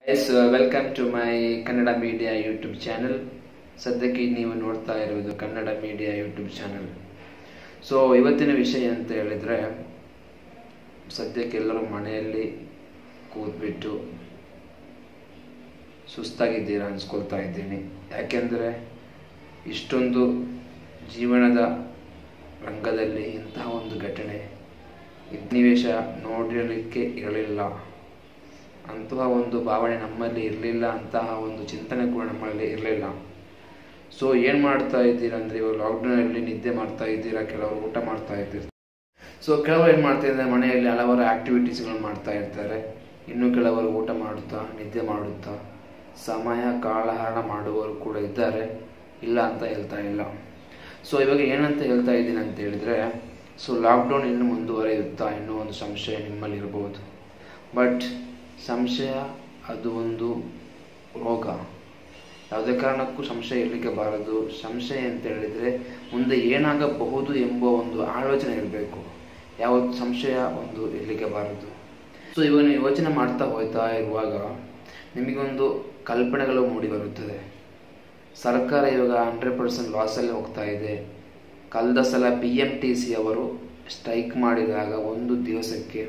S welcome to my Kannada media YouTube channel ಸದ್ಯಕ್ಕೆ ನೀವು ನೋಡ್ತಾ ಇರುವುದು Kannada media YouTube channel so ಇವತ್ತಿನ ವಿಷಯ ಅಂತ ಹೇಳಿದರೆ ಸದ್ಯಕ್ಕೆ ಎಲ್ಲರೂ ಮನೆಯಲ್ಲಿ ಕೂತ್ಬಿಟ್ಟು ಸುಸ್ತಾಗಿದ್ದೀರಾ ಅನ್ಸ್ಕೊಳ್ತಾ ಇದ್ದೀನಿ ಯಾಕೆಂದರೆ ಇಷ್ಟೊಂದು ಜೀವನದ ರಂಗದಲ್ಲಿ ಇಂತಹ ಒಂದು ಘಟನೆ ಸನ್ನಿವೇಶ ನೋಡಿರಲಿಕ್ಕೆ ಇರಲಿಲ್ಲ ಅಂತಹ ಒಂದು ಭಾವನೆ ನಮ್ಮಲ್ಲಿ ಇರಲಿಲ್ಲ ಅಂತಹ ಒಂದು ಚಿಂತನೆ ಕೂಡ ನಮ್ಮಲ್ಲಿ ಇರಲಿಲ್ಲ ಸೊ ಏನು ಮಾಡ್ತಾ ಇದ್ದೀರಾ ಅಂದರೆ ಇವಾಗ ಲಾಕ್ಡೌನಲ್ಲಿ ನಿದ್ದೆ ಮಾಡ್ತಾ ಇದ್ದೀರಾ ಕೆಲವರು ಊಟ ಮಾಡ್ತಾ ಇದ್ದೀರಾ ಸೊ ಕೆಲವರು ಏನು ಮಾಡ್ತಾ ಇದ್ದಾರೆ ಮನೆಯಲ್ಲಿ ಹಲವಾರು ಆಕ್ಟಿವಿಟೀಸ್ಗಳನ್ನು ಮಾಡ್ತಾ ಇರ್ತಾರೆ ಇನ್ನು ಕೆಲವರು ಊಟ ಮಾಡುತ್ತಾ ನಿದ್ದೆ ಮಾಡುತ್ತಾ ಸಮಯ ಕಾಲಹರಣ ಮಾಡುವವರು ಕೂಡ ಇದ್ದಾರೆ ಇಲ್ಲ ಅಂತ ಹೇಳ್ತಾ ಇಲ್ಲ ಸೊ ಇವಾಗ ಏನಂತ ಹೇಳ್ತಾ ಇದ್ದೀನಿ ಅಂತ ಹೇಳಿದ್ರೆ ಸೊ ಲಾಕ್ಡೌನ್ ಇನ್ನು ಮುಂದುವರಿಯುತ್ತಾ ಇನ್ನೂ ಒಂದು ಸಂಶಯ ನಿಮ್ಮಲ್ಲಿ ಇರಬಹುದು ಬಟ್ ಸಂಶಯ ಅದು ಒಂದು ರೋಗ ಯಾವುದೇ ಕಾರಣಕ್ಕೂ ಸಂಶಯ ಇರಲಿಕ್ಕೆ ಬಾರದು ಸಂಶಯ ಅಂತ ಹೇಳಿದರೆ ಮುಂದೆ ಏನಾಗಬಹುದು ಎಂಬ ಒಂದು ಆಲೋಚನೆ ಇರಬೇಕು ಯಾವ ಸಂಶಯ ಒಂದು ಇರಲಿಕ್ಕೆ ಬಾರದು ಸೊ ಇವಾಗ ನೀವು ಯೋಚನೆ ಮಾಡ್ತಾ ಹೋಗ್ತಾ ಇರುವಾಗ ನಿಮಗೊಂದು ಕಲ್ಪನೆಗಳು ಮೂಡಿ ಬರುತ್ತದೆ ಸರ್ಕಾರ ಇವಾಗ ಹಂಡ್ರೆಡ್ ಪರ್ಸೆಂಟ್ ಲಾಸಲ್ಲಿ ಹೋಗ್ತಾ ಇದೆ ಕಳೆದ ಸಲ ಬಿ ಎಂ ಟಿ ಸಿ ಅವರು ಸ್ಟ್ರೈಕ್ ಮಾಡಿದಾಗ ಒಂದು ದಿವಸಕ್ಕೆ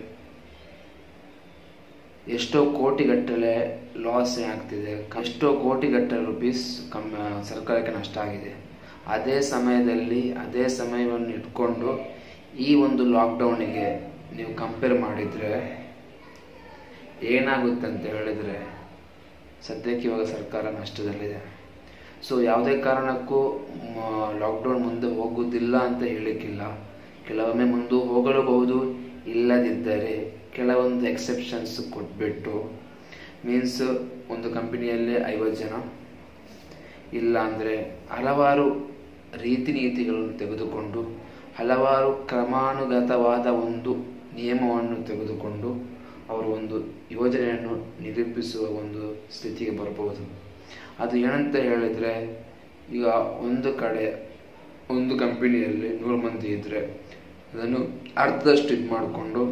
ಎಷ್ಟೋ ಕೋಟಿಗಟ್ಟಲೆ ಲಾಸ್ ಆಗ್ತಿದೆ ಎಷ್ಟೋ ಕೋಟಿಗಟ್ಟಲೆ ರುಪೀಸ್ ಕಮ್ಮ ಸರ್ಕಾರಕ್ಕೆ ನಷ್ಟ ಆಗಿದೆ ಅದೇ ಸಮಯದಲ್ಲಿ ಅದೇ ಸಮಯವನ್ನು ಇಟ್ಕೊಂಡು ಈ ಒಂದು ಲಾಕ್ಡೌನಿಗೆ ನೀವು ಕಂಪೇರ್ ಮಾಡಿದರೆ ಏನಾಗುತ್ತೆ ಅಂತ ಹೇಳಿದರೆ ಸದ್ಯಕ್ಕೆ ಇವಾಗ ಸರ್ಕಾರ ನಷ್ಟದಲ್ಲಿದೆ ಸೊ ಯಾವುದೇ ಕಾರಣಕ್ಕೂ ಲಾಕ್ಡೌನ್ ಮುಂದೆ ಹೋಗುವುದಿಲ್ಲ ಅಂತ ಹೇಳಲಿಕ್ಕಿಲ್ಲ ಕೆಲವೊಮ್ಮೆ ಮುಂದೆ ಹೋಗಲೂಬಹುದು ಇಲ್ಲದಿದ್ದರೆ ಕೆಲವೊಂದು ಎಕ್ಸೆಪ್ಷನ್ಸ್ ಕೊಟ್ಬಿಟ್ಟು ಮೀನ್ಸ್ ಒಂದು ಕಂಪನಿಯಲ್ಲೇ ಐವತ್ತು ಜನ ಇಲ್ಲ ಅಂದರೆ ಹಲವಾರು ರೀತಿ ನೀತಿಗಳನ್ನು ತೆಗೆದುಕೊಂಡು ಹಲವಾರು ಕ್ರಮಾನುಗತವಾದ ಒಂದು ನಿಯಮವನ್ನು ತೆಗೆದುಕೊಂಡು ಅವರು ಒಂದು ಯೋಜನೆಯನ್ನು ನಿರೂಪಿಸುವ ಒಂದು ಸ್ಥಿತಿಗೆ ಬರಬಹುದು ಅದು ಏನಂತ ಹೇಳಿದರೆ ಈಗ ಒಂದು ಕಡೆ ಒಂದು ಕಂಪನಿಯಲ್ಲಿ ನೂರು ಮಂದಿ ಇದ್ದರೆ ಅದನ್ನು ಅರ್ಧದಷ್ಟು ಇದು ಮಾಡಿಕೊಂಡು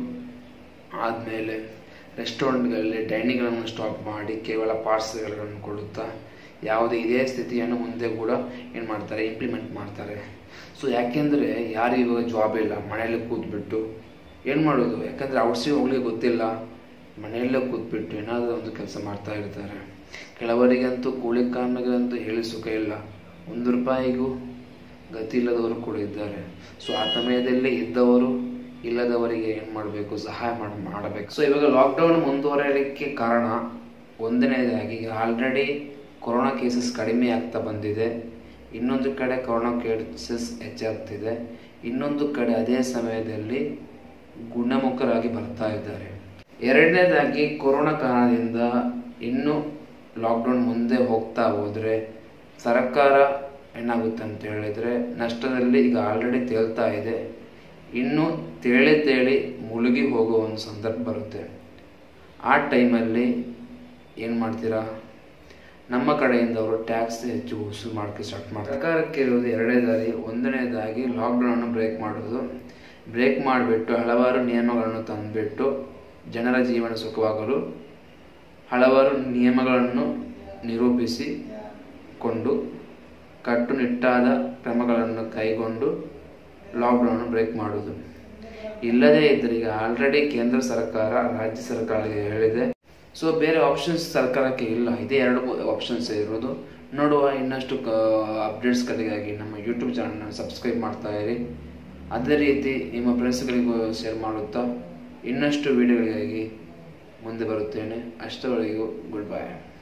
ಆದಮೇಲೆ ರೆಸ್ಟೋರೆಂಟ್ಗಳಲ್ಲಿ ಡೈನಿಂಗ್ಗಳನ್ನು ಸ್ಟಾಪ್ ಮಾಡಿ ಕೇವಲ ಪಾರ್ಸಲ್ಗಳನ್ನು ಕೊಡುತ್ತಾ ಯಾವುದೇ ಇದೇ ಸ್ಥಿತಿಯನ್ನು ಮುಂದೆ ಕೂಡ ಏನು ಮಾಡ್ತಾರೆ ಇಂಪ್ಲಿಮೆಂಟ್ ಮಾಡ್ತಾರೆ ಸೊ ಯಾಕೆಂದರೆ ಯಾರು ಇವಾಗ ಜಾಬ್ ಇಲ್ಲ ಮನೆಯಲ್ಲೇ ಕೂತ್ಬಿಟ್ಟು ಏನು ಮಾಡೋದು ಯಾಕಂದರೆ ಔಟ್ಸೈಡ್ ಹೋಗ್ಲಿಕ್ಕೆ ಗೊತ್ತಿಲ್ಲ ಮನೆಯಲ್ಲೇ ಕೂತ್ಬಿಟ್ಟು ಏನಾದರೂ ಒಂದು ಕೆಲಸ ಮಾಡ್ತಾ ಇರ್ತಾರೆ ಕೆಲವರಿಗಂತೂ ಕೂಲಿ ಕಾರ್ಮಿಕರಂತೂ ಹೇಳಿ ಸುಖ ಇಲ್ಲ ಒಂದು ರೂಪಾಯಿಗೂ ಗತಿ ಇಲ್ಲದವರು ಕೂಡ ಇದ್ದಾರೆ ಸೊ ಆ ಸಮಯದಲ್ಲಿ ಇದ್ದವರು ಇಲ್ಲದವರಿಗೆ ಏನು ಮಾಡಬೇಕು ಸಹಾಯ ಮಾಡಿ ಮಾಡಬೇಕು ಸೊ ಇವಾಗ ಲಾಕ್ಡೌನ್ ಮುಂದುವರಿಯಲಿಕ್ಕೆ ಕಾರಣ ಒಂದನೇದಾಗಿ ಈಗ ಆಲ್ರೆಡಿ ಕೊರೋನಾ ಕೇಸಸ್ ಕಡಿಮೆ ಆಗ್ತಾ ಬಂದಿದೆ ಇನ್ನೊಂದು ಕಡೆ ಕೊರೋನಾ ಕೇಸಸ್ ಹೆಚ್ಚಾಗ್ತಿದೆ ಇನ್ನೊಂದು ಕಡೆ ಅದೇ ಸಮಯದಲ್ಲಿ ಗುಣಮುಖರಾಗಿ ಬರ್ತಾ ಇದ್ದಾರೆ ಎರಡನೇದಾಗಿ ಕೊರೋನಾ ಕಾರಣದಿಂದ ಇನ್ನೂ ಲಾಕ್ಡೌನ್ ಮುಂದೆ ಹೋಗ್ತಾ ಹೋದರೆ ಸರ್ಕಾರ ಏನಾಗುತ್ತೆ ಅಂತ ಹೇಳಿದರೆ ನಷ್ಟದಲ್ಲಿ ಈಗ ಆಲ್ರೆಡಿ ತೇಲ್ತಾ ಇದೆ ಇನ್ನು ತೇಳಿ ತೇಳಿ ಮುಳುಗಿ ಹೋಗೋ ಒಂದು ಸಂದರ್ಭ ಬರುತ್ತೆ ಆ ಟೈಮಲ್ಲಿ ಏನು ಮಾಡ್ತೀರಾ ನಮ್ಮ ಕಡೆಯಿಂದ ಅವರು ಟ್ಯಾಕ್ಸ್ ಹೆಚ್ಚು ವಸೂಲು ಮಾಡೋಕ್ಕೆ ಸ್ಟಾರ್ಟ್ ಮಾಡ್ತಾರೆ ಸರ್ಕಾರಕ್ಕೆ ಇರೋದು ಎರಡನೇ ದಾರಿ ಒಂದನೇದಾಗಿ ಲಾಕ್ಡೌನನ್ನು ಬ್ರೇಕ್ ಮಾಡೋದು ಬ್ರೇಕ್ ಮಾಡಿಬಿಟ್ಟು ಹಲವಾರು ನಿಯಮಗಳನ್ನು ತಂದುಬಿಟ್ಟು ಜನರ ಜೀವನ ಸುಖವಾಗಲು ಹಲವಾರು ನಿಯಮಗಳನ್ನು ನಿರೂಪಿಸಿಕೊಂಡು ಕಟ್ಟುನಿಟ್ಟಾದ ಕ್ರಮಗಳನ್ನು ಕೈಗೊಂಡು ಲಾಕ್ಡೌನ್ ಬ್ರೇಕ್ ಮಾಡೋದು ಇಲ್ಲದೇ ಇದ್ದರೆ ಈಗ ಆಲ್ರೆಡಿ ಕೇಂದ್ರ ಸರ್ಕಾರ ರಾಜ್ಯ ಸರ್ಕಾರಕ್ಕೆ ಹೇಳಿದೆ ಸೊ ಬೇರೆ ಆಪ್ಷನ್ಸ್ ಸರ್ಕಾರಕ್ಕೆ ಇಲ್ಲ ಇದೇ ಎರಡು ಆಪ್ಷನ್ಸ್ ಇರೋದು ನೋಡುವ ಇನ್ನಷ್ಟು ಅಪ್ಡೇಟ್ಸ್ಗಳಿಗಾಗಿ ನಮ್ಮ ಯೂಟ್ಯೂಬ್ ಚಾನಲ್ನ ಸಬ್ಸ್ಕ್ರೈಬ್ ಮಾಡ್ತಾ ಇರಿ ಅದೇ ರೀತಿ ನಿಮ್ಮ ಫ್ರೆಂಡ್ಸ್ಗಳಿಗೂ ಶೇರ್ ಮಾಡುತ್ತಾ ಇನ್ನಷ್ಟು ವಿಡಿಯೋಗಳಿಗಾಗಿ ಮುಂದೆ ಬರುತ್ತೇನೆ ಅಷ್ಟರವರೆಗೂ ಗುಡ್ ಬಾಯ್